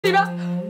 بقى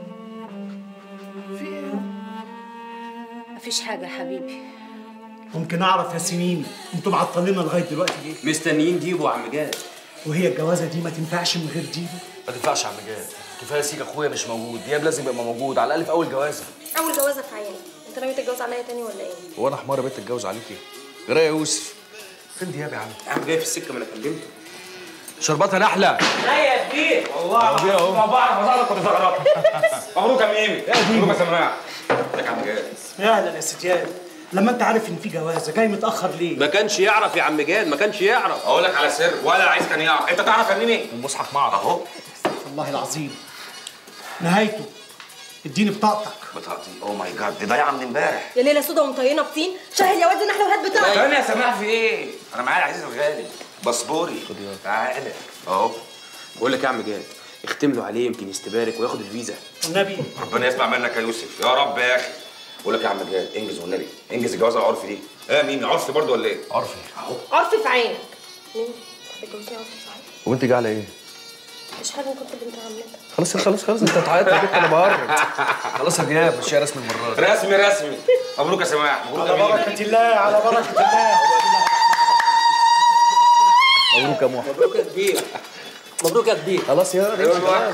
في ايه؟ مفيش حاجة يا حبيبي ممكن اعرف يا سنين انتوا معطلينا لغايه دلوقتي ليه؟ مستنيين ديبو يا عم جاد وهي الجوازه دي ما تنفعش من غير ديبو؟ ما تنفعش يا عم جاد كفايه سيك اخويا مش موجود دياب لازم يبقى موجود على الاقل في اول جوازه اول جوازه في عيني انت ناوي تتجوز عليا تاني ولا ايه هو انا حمار يا بنت اتجوز عليكي ايه رايك يا يوسف فين دياب يا عم يا عم جاي في السكه ما انا كلمته شرباتها نحله لا يا كبير والله كبير أهو. ما بعرف اصعدك كنت زغرات مبروك يا ميمي مبروك يا سماح ازيك يا عم جاد يا اهلا يا سجاد لما انت عارف ان في جوازه جاي متاخر ليه؟ ما كانش يعرف يا عم جاد ما كانش يعرف اقول لك على سر ولا عايز كان يعرف انت تعرف يا ميمي المصحف معرض اهو والله العظيم نهايته اديني بطاقتك بطاقتي او ماي جاد دي ضايعه من امبارح يا ليله سودا ومطينه بطين شاهد يا واد نحله وهات بتاعك ثانية يا سماح في ايه؟ انا معايا العزيز الغالي باسبوري تعالى اهو بقول لك يا عم جاد اختم له عليه يمكن يستبارك وياخد الفيزا والنبي ربنا يسمع منك يا يوسف يا رب يا اخي بقول لك يا عم جاد انجز والنبي انجز الجواز العرفي دي ايه يا ميمي عرفي برضه ولا ايه؟ عرفي عرفي في عينك مين بتجوزي عرفي في عينك وانت جايه على ايه مش حاجه كنت بنت عمتك خلاص خلاص خلاص انت بتعيط يا بنت انا بهرج خلاص يا دياب مش رسمي المره دي رسمي رسمي مبروك يا سماح مبروك على يا ميمي بركه الله على بركه الله مبروك يا موحى مبروك يا كبير مبروك يا كبير خلاص يا ريت خلاص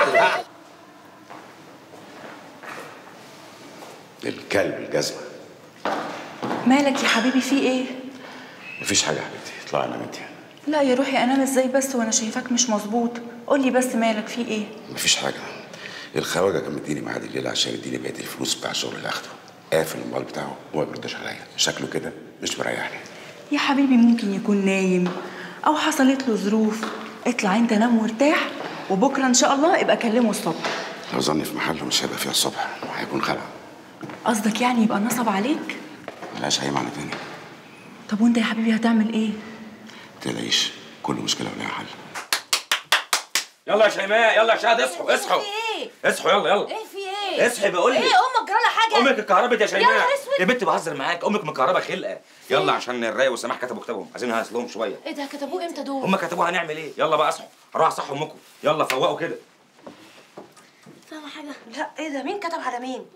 الكلب الجزمة مالك يا حبيبي في ايه؟ مفيش حاجة يا حبيبتي اطلعي نام انت لا يا روحي انام ازاي بس وانا شايفاك مش مظبوط قولي بس مالك في ايه؟ مفيش حاجة الخواجة كان مديني ميعاد الليلة عشان يديني بقية الفلوس بتاع الشغل اللي اخده قافل الموبايل بتاعه وما بيردش عليا شكله كده مش مريحني يا حبيبي ممكن يكون نايم او حصلت له ظروف اطلع انت نام وارتاح وبكره ان شاء الله ابقى كلمه الصبح لو ظني في محله مش هيبقى فيها الصبح وهيكون خلع قصدك يعني يبقى نصب عليك؟ ملهاش أي معنى تاني طب وانت يا حبيبي هتعمل ايه؟ متقلقيش كل مشكلة ولها حل يلا يا شيماء يلا يا شهد اصحوا اصحوا ايه؟ اصحوا يلا يلا ايه في ايه؟ اصحي بقول لك ايه امك جرالها حاجه؟ امك اتكهربت يا شيماء يا نهار اسود. يا بنت بهزر معاك امك مكهربه خلقه يلا عشان الراي والسماح كتبوا كتابهم عايزين نهزلهم شويه ايه ده كتبوه امتى دول؟ هم كتبوها هنعمل ايه يلا بقى اصحوا هروح اصحوا امكم يلا فوقوا كده فاهمه حاجه؟ لا ايه ده مين كتب على مين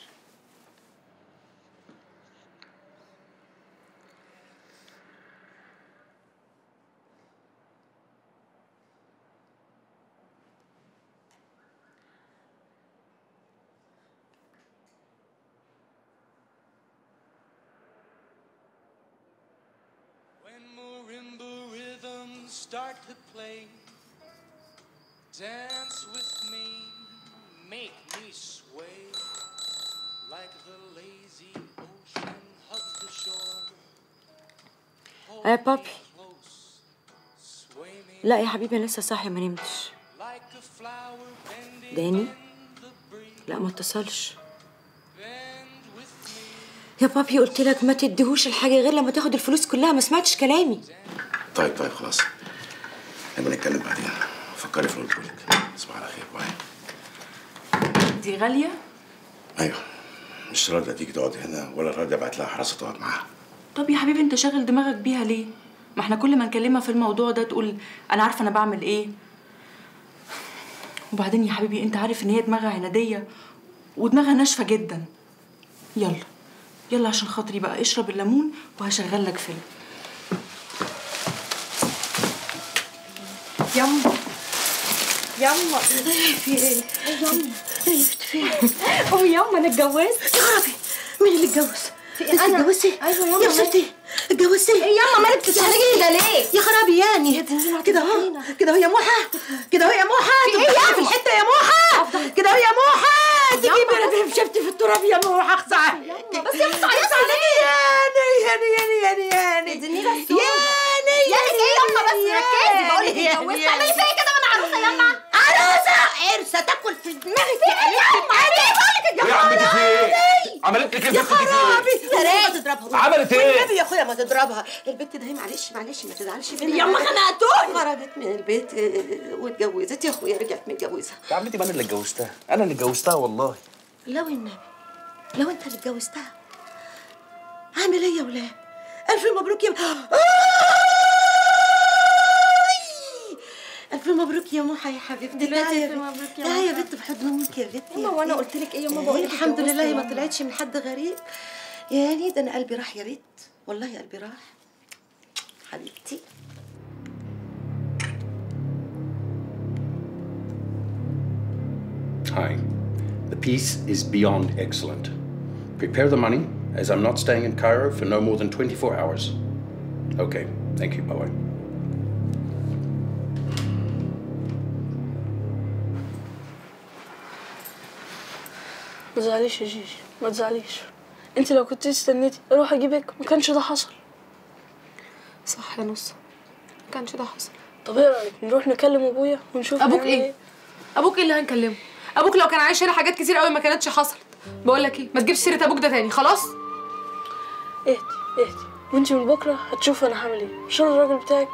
When marimba rhythms start to play, dance with me, make me sway like the lazy ocean hugs the shore. Hold يا me بابي close, sway me لا يا حبيبي انا لسه صاحيه ما نمتش like a flower bending داني in the breeze. لا ما اتصلش Bend with me, يا بابي قلت لك ما تديهوش الحاجه غير لما تاخد الفلوس كلها ما سمعتش كلامي طيب طيب خلاص نبقى نتكلم بعدين فكري في اللي قلت لك تصبح على خير باي دي غاليه؟ ايوه مش راضية تيجي تقعد هنا ولا راضية ابعت لها حراسة تقعد معاها طب يا حبيبي انت شاغل دماغك بيها ليه؟ ما احنا كل ما نكلمها في الموضوع ده تقول انا عارفه انا بعمل ايه وبعدين يا حبيبي انت عارف ان هي دماغها عناديه ودماغها ناشفه جدا يلا يلا عشان خاطري بقى اشرب الليمون وهشغل لك فيلم يما يما في ايه يما في ايه قومي يما انا اتجوزت يا خرابي مين اللي اتجوز؟ في انت أنا؟ اتجوزتي؟ أيوة ياما، يا ستي اتجوزتي؟ ايه يما مالك بتسهري كده ليه يا خرابي يعني تنزلي كده اهو هتفضحينا. كده اهو يا موحة كده اهو يا موحة في إيه تفضحي ياما؟ في الحتة يا موحة كده اهو يا موحة تجيبي بس. شفتي في التراب يا موحة اخزعي بس يا بس عيطي ليه ياني ياني ياني ياني ياني اديني بس ياني ياني ايه يما بس ركزي بقول لك اتجوزت تعملي فيا كده وانا عروسه يما عروسة عرسة تاكل في دماغي في يما ايه بقول لك يا عم دي في ايه عملت لك ايه يا البت دي في خرابي ايه يا ريت تضربها عملت إيه؟ والنبي يا اخويا ما تضربها البت ده هي معلش معلش ما تزعلش منها يما خنقتوني. خرجت من البيت آه، واتجوزت يا اخويا رجعت متجوزة يا عمتي ما انا اللي اتجوزتها انا اللي اتجوزتها والله لو النبي لو انت اللي اتجوزتها عامل ايه يا ولاد الف مبروك يا آي! الف الف مبروك يا موحة يا حبيبتي دلوقتي تعالي يا ألف بنت. مبروك يا تعالي يا موحة. بنت بحضن امك يا بنت يما وانا قلت لك ايه يما إيه، بقول لك الحمد اتجوزت لله يا ما ماما. طلعتش من حد غريب يعني ده انا قلبي راح يا بنت والله قلبي راح حبيبتي Hi. The piece is beyond excellent. Prepare the money, as I'm not staying in Cairo for no more than 24 hours. Okay, thank you. Bye bye. ما تزعليش يا جيجي ما تزعليش انت لو كنت استنيتي اروح اجيبك ما كانش ده حصل صح يا نص ما كانش ده حصل طب ايه رايك نروح نكلم ابويا ونشوف ابوك هيعمل ايه ابوك ايه اللي هنكلمه ابوك لو كان عايش هنا حاجات كتير قوي ما كانتش حصلت بقول لك ايه ما تجيبش سيره ابوك ده تاني خلاص اهدي اهدي وانت من بكره هتشوف انا هعمل ايه مش أنا الراجل بتاعك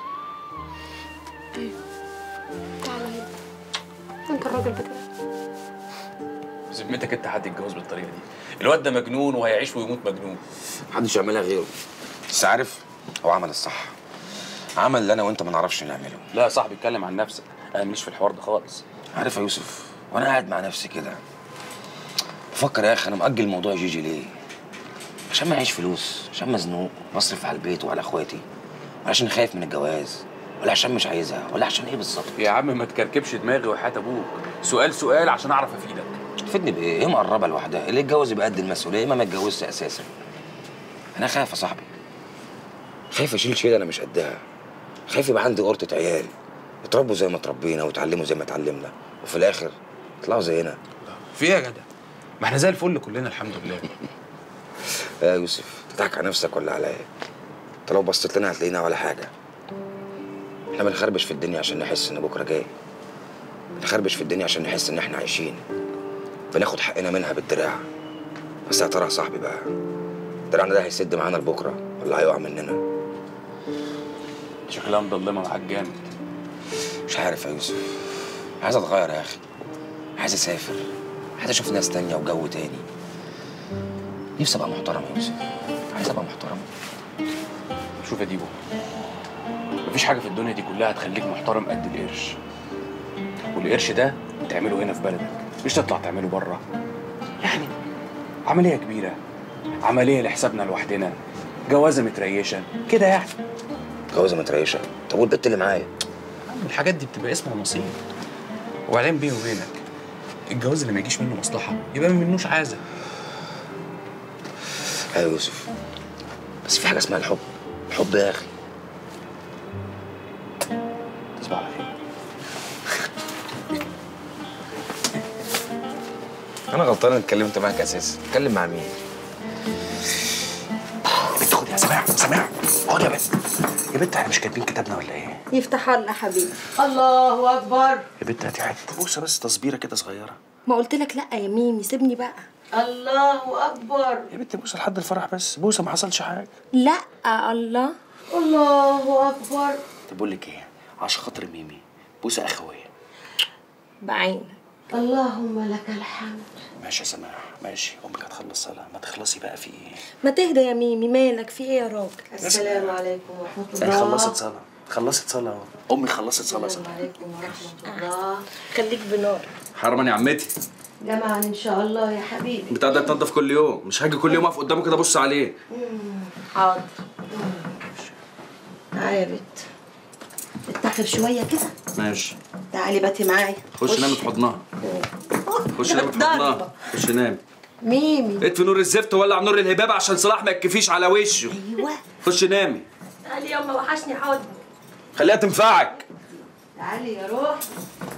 تعالى هنا انت الراجل بتاعي بذمتك انت حد يتجوز بالطريقه دي الواد ده مجنون وهيعيش ويموت مجنون محدش يعملها غيره بس عارف هو عمل الصح عمل اللي انا وانت ما نعرفش نعمله لا يا صاحبي اتكلم عن نفسك انا ماليش في الحوار ده خالص عارف يا يوسف وانا قاعد مع نفسي كده بفكر يا اخي انا مأجل موضوع جيجي ليه عشان ما معيش فلوس عشان مزنوق بصرف على البيت وعلى اخواتي ولا عشان خايف من الجواز ولا عشان مش عايزها ولا عشان ايه بالظبط يا عم ما تكركبش دماغي وحياة ابوك سؤال سؤال عشان اعرف افيدك تفيدني بايه هي مقربه لوحدها اللي يتجوز يبقى قد المسؤوليه ما ما اتجوزش اساسا انا خايف يا صاحبي خايف اشيل شيله انا مش قدها خايف يبقى عندي قرطه عيال يتربوا زي ما اتربينا ويتعلموا زي ما اتعلمنا وفي الاخر يطلعوا زينا في ايه يا جدع ما احنا زي الفل كلنا الحمد لله يا يوسف تضحك على نفسك ولا عليا انت لو بصيت لنا هتلاقينا ولا حاجه احنا بنخربش في الدنيا عشان نحس ان بكره جاي بنخربش في الدنيا عشان نحس ان احنا عايشين بناخد حقنا منها بالدراع بس يا ترى يا صاحبي بقى دراعنا ده هيسد معانا لبكره ولا هيقع مننا شكلها مضلمه معاك جامد مش عارف يا يوسف عايز اتغير يا اخي عايز اسافر عايز اشوف ناس تانية وجو تاني نفسي ابقى محترم يا يوسف عايز ابقى محترم شوف يا ديبو مفيش حاجه في الدنيا دي كلها هتخليك محترم قد القرش والقرش ده تعمله هنا في بلدك مش تطلع تعمله بره يعني عمليه كبيره عمليه لحسابنا لوحدنا جوازه متريشه كده يعني جوازه متريشه طب والبت اللي معايا الحاجات دي بتبقى اسمها نصيب وبعدين بيني وبينك الجواز اللي ما يجيش منه مصلحه يبقى ما منوش عازه ايوه يا يوسف بس في حاجه اسمها الحب الحب يا اخي تصبح على خير انا غلطان اني اتكلمت معاك اساسا اتكلم مع مين يا بنت خد يا سماع سماع خد يا بنت يا بنت احنا مش كاتبين كتابنا ولا ايه؟ يفتح الله حبيبي الله اكبر يا بنت هاتي حته بوسه بس تصبيره كده صغيره ما قلت لك لا يا ميمي سيبني بقى الله اكبر يا بنت بوسه لحد الفرح بس بوسه ما حصلش حاجه لا الله الله اكبر طب بقول لك ايه عشان خاطر ميمي بوسه اخويه بعينك اللهم لك الحمد ماشي يا سماح ماشي امك هتخلص صلاه ما تخلصي بقى في ايه ما تهدى يا ميمي مالك في ايه يا راجل السلام عليكم ورحمه هي خلصت صلاه خلصت صلاه اهو امي خلصت صلاه صلاه عليكم ورحمه الله خليك بنار حرما يا عمتي جمعا ان شاء الله يا حبيبي بتاع ده تنضف كل يوم مش هاجي كل يوم اقف قدامه كده ابص عليه حاضر تعالي يا بت اتخر شويه كده ماشي تعالي باتي معايا خش نامي في حضنها خش نامي في حضنها خش نامي ميمي اطفي نور الزفت وولع نور الهباب عشان صلاح ما يكفيش على وشه ايوه خش نامي تعالي يما وحشني حضن خليها تنفعك تعالي يا روح